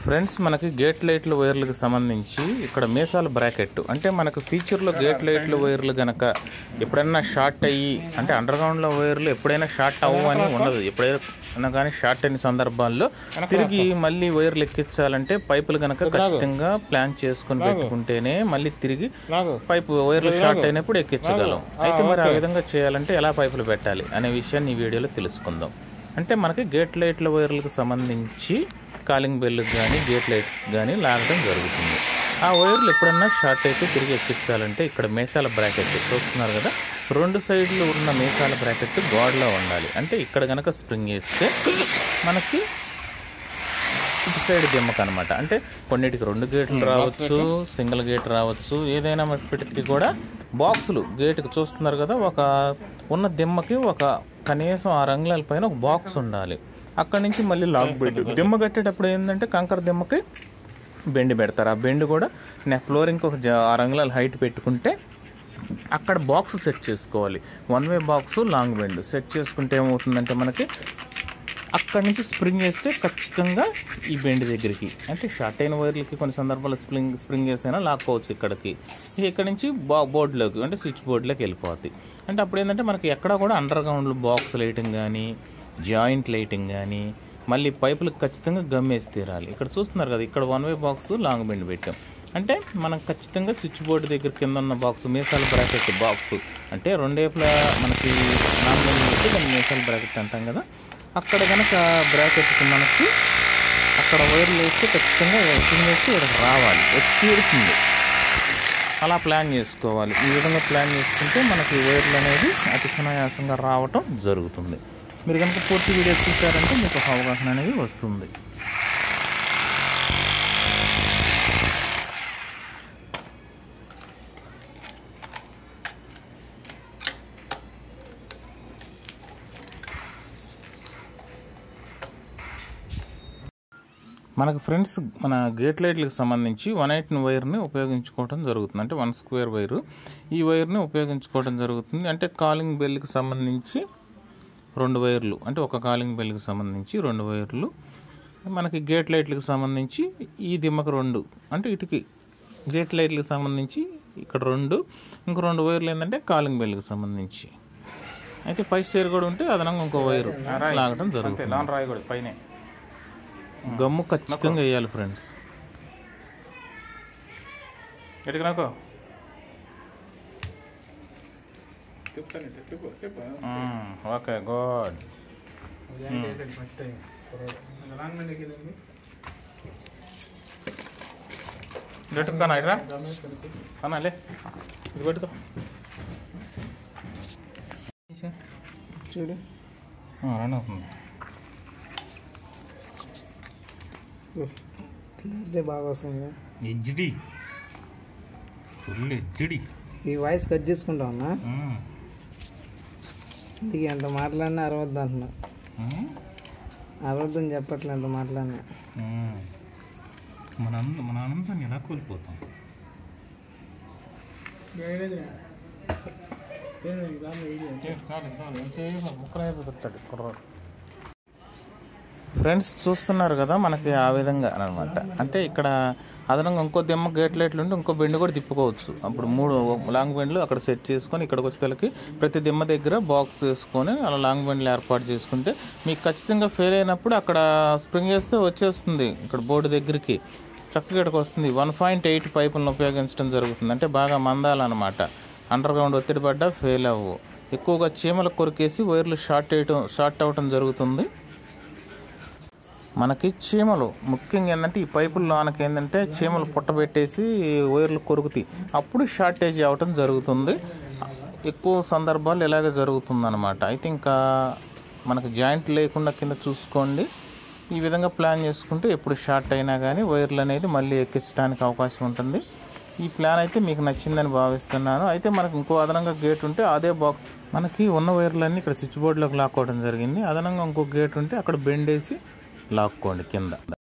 friends మనకి gate లైట్ల వైర్లకు సంబంధించి ఇక్కడ మీసాల బ్రాకెట్ అంటే మనకు ఫీచర్లో గేట్ లైట్ల వైర్లు గనక ఎప్పుడైనా షార్ట్ అయ్యి అంటే అండర్ గ్రౌండ్లో వైర్లు ఎప్పుడైనా షార్ట్ అవ్వు అని ఉండదు ఎప్పుడైనా కానీ షార్ట్ అయిన సందర్భాల్లో తిరిగి మళ్ళీ వైర్లు ఎక్కించాలంటే పైపులు గనక ఖచ్చితంగా ప్లాన్ చేసుకొని పెట్టుకుంటేనే మళ్ళీ తిరిగి పైపు వైర్లు షార్ట్ అయినప్పుడు ఎక్కించగలం అయితే మరి ఆ విధంగా చేయాలంటే ఎలా పైపులు పెట్టాలి అనే విషయాన్ని ఈ వీడియోలో తెలుసుకుందాం అంటే మనకి గేట్ లైట్ల వైర్లకు సంబంధించి కాలింగ్ బెల్లకు కానీ గేట్ లైట్స్ కానీ లాగడం జరుగుతుంది ఆ వైర్లు ఎప్పుడన్నా షార్ట్ అయితే తిరిగి ఎక్కించాలంటే ఇక్కడ మేసాల బ్రాకెట్ చూస్తున్నారు కదా రెండు సైడ్లు ఉన్న మేసాల బ్రాకెట్ గోడలో ఉండాలి అంటే ఇక్కడ గనక స్ప్రింగ్ వేస్తే మనకి ఇటు సైడ్ దిమ్మక అనమాట అంటే కొన్నిటికి రెండు గేట్లు రావచ్చు సింగిల్ గేట్ రావచ్చు ఏదైనా మట్టికి కూడా బాక్సులు గేటుకి చూస్తున్నారు కదా ఒక ఉన్న దిమ్మకి ఒక కనీసం ఆ రంగుల పైన ఒక బాక్స్ ఉండాలి అక్కడి నుంచి మళ్ళీ లాక్ బెండ్ దిమ్మ కట్టేటప్పుడు ఏంటంటే కంకర దిమ్మకి బెండ్ పెడతారు ఆ బెండ్ కూడా నా ఫ్లోరింగ్కి ఒక జ- ఆ రంగుల హైట్ పెట్టుకుంటే అక్కడ బాక్స్ సెట్ చేసుకోవాలి one way box long bend set చేసుకుంటే ఏమవుతుందంటే మనకి అక్కడి నుంచి స్ప్రింగ్ వేస్తే ఖచ్చితంగా ఈ బెండ్ దగ్గరికి అంటే షార్ట్ అయిన వైర్లకి కొన్ని సందర్భాల్లో స్ప్రింగ్ స్ప్రింగ్ వేస్తేనే లాక్కోవచ్చు ఇక్కడికి ఇది ఇక్కడ నుంచి బా బోర్డులోకి అంటే స్విచ్ బోర్డులోకి వెళ్ళిపోద్ది అంటే అప్పుడు ఏంటంటే మనకి ఎక్కడ కూడా అండర్ గ్రౌండ్ బాక్స్ లైటింగ్ కానీ జాయింట్ లైటింగ్ కానీ మళ్ళీ పైపులకు ఖచ్చితంగా గమ్మేసి తీరాలి ఇక్కడ చూస్తున్నారు కదా ఇక్కడ one way box long bend పెట్టాం అంటే మనం ఖచ్చితంగా స్విచ్ బోర్డు దగ్గర కింద ఉన్న బాక్స్ మీసాల బ్రాకెట్ బాక్స్ అంటే రెండేపుల మనకి నాన్ బెండ్ పెట్టి దాన్ని మీసాల బ్రాకెట్ అంటాం కదా అక్కడ కనుక బ్రాకెట్కి మనకి అక్కడ వైర్లు వేస్తే ఖచ్చితంగా వర్కింగ్ వేస్తే ఇక్కడికి రావాలి వచ్చి తీరుతుంది అలా ప్లాన్ చేసుకోవాలి ఈ విధంగా ప్లాన్ చేసుకుంటే మనకి వైర్లు అనేది అతి సునాయాసంగా రావటం జరుగుతుంది మీరు కనుక పూర్తి వీడియో చూసారంటే మీకు ఒక అవగాహన అనేది వస్తుంది మనకు ఫ్రెండ్స్ మన గేట్ లైట్లకు సంబంధించి వన్ ఎయిట్ వైర్ని ఉపయోగించుకోవడం జరుగుతుంది అంటే వన్ స్క్వేర్ వైరు ఈ వైర్ని ఉపయోగించుకోవడం జరుగుతుంది అంటే కాలింగ్ బెల్కి సంబంధించి రెండు వైర్లు అంటే ఒక కాలింగ్ బెల్కి సంబంధించి రెండు వైర్లు మనకి గేట్ లైట్లకు సంబంధించి ఈ దిమ్మకు రెండు అంటే ఇటుకి గేట్ లైట్లకు సంబంధించి ఇక్కడ రెండు ఇంకో రెండు వైర్లు ఏంటంటే కాలింగ్ బెల్కి సంబంధించి అయితే పై స్టేర్ కూడా ఉంటే అదనంగా ఇంకో వైరు లాగడం జరుగుతుంది రాయకూడదు పైన గమ్ము ఖచ్చితంగా వేయాలి ఫ్రెండ్స్ ఎటుకు నాకు ఓకే గుడ్ ఎట్టుకున్నా ఇట్రా అన్నా లే ఇది పెట్టుకో చూడు రన్ అవుతుంది క్లియర్లీ బాగా వస్తుంది హెచ్డి ఫుల్ హెచ్డి ఈ వాయిస్ కట్ చేసుకుంటా ఉన్నా ఇంటికి ఎంత మాట్లాడినా అరవద్దు అంటున్నా అరవద్దని చెప్పట్లే ఎంత మాట్లాడినా మన ఆనంద- మన ఆనందాన్ని ఎలా కోల్పోతాం ఫ్రెండ్స్ చూస్తున్నారు కదా మనకి ఆ విధంగా అనమాట అంటే ఇక్కడ అదనంగా ఇంకో దిమ్మ గేట్ లైట్లు ఉంటే ఇంకో బెండ్ కూడా తిప్పుకోవచ్చు అప్పుడు మూడు లాంగ్ బెండ్లు అక్కడ సెట్ చేసుకొని ఇక్కడికి వచ్చేసరికి ప్రతి దిమ్మ దగ్గర బాక్స్ వేసుకొని అలా లాంగ్ బెండ్లు ఏర్పాటు చేసుకుంటే మీకు ఖచ్చితంగా ఫెయిల్ అయినప్పుడు అక్కడ స్ప్రింగ్ వేస్తే వచ్చేస్తుంది ఇక్కడ బోర్డు దగ్గరికి చక్కగా ఇక్కడికి వస్తుంది వన్ పాయింట్ ఎయిట్ పైపులను ఉపయోగించడం జరుగుతుంది అంటే బాగా మందాలన్నమాట అండర్ గ్రౌండ్ ఒత్తిడి పడ్డా ఫెయిల్ అవ్వు ఎక్కువగా చీమలు కొరికేసి వైర్లు షార్ట్ అయ్యటం షార్ట్ అవ్వటం జరుగుతుంది మనకి చీమలు ముఖ్యంగా ఏంటంటే ఈ పైపుల లోనకి ఏంటంటే చీమలు పుట్టబెట్టేసి వైర్లు కొరుకుతాయి అప్పుడు షార్టేజ్ అవటం జరుగుతుంది ఎక్కువ సందర్భాలు ఇలాగే జరుగుతుంది అనమాట అయితే ఇంకా మనకి జాయింట్ లేకుండా కింద చూసుకోండి ఈ విధంగా ప్లాన్ చేసుకుంటే ఎప్పుడు షార్ట్ అయినా కానీ వైర్లు అనేది మళ్ళీ ఎక్కించడానికి అవకాశం ఉంటుంది ఈ ప్లాన్ అయితే మీకు నచ్చిందని భావిస్తున్నాను అయితే మనకు ఇంకో అదనంగా గేట్ ఉంటే అదే బాక్స్ మనకి ఉన్న వైర్లన్నీ ఇక్కడ స్విచ్ బోర్డులోకి లాక్కోవడం జరిగింది అదనంగా ఇంకో గేట్ ఉంటే అక్కడ బెండ్ వేసి లాక్కోండి కింద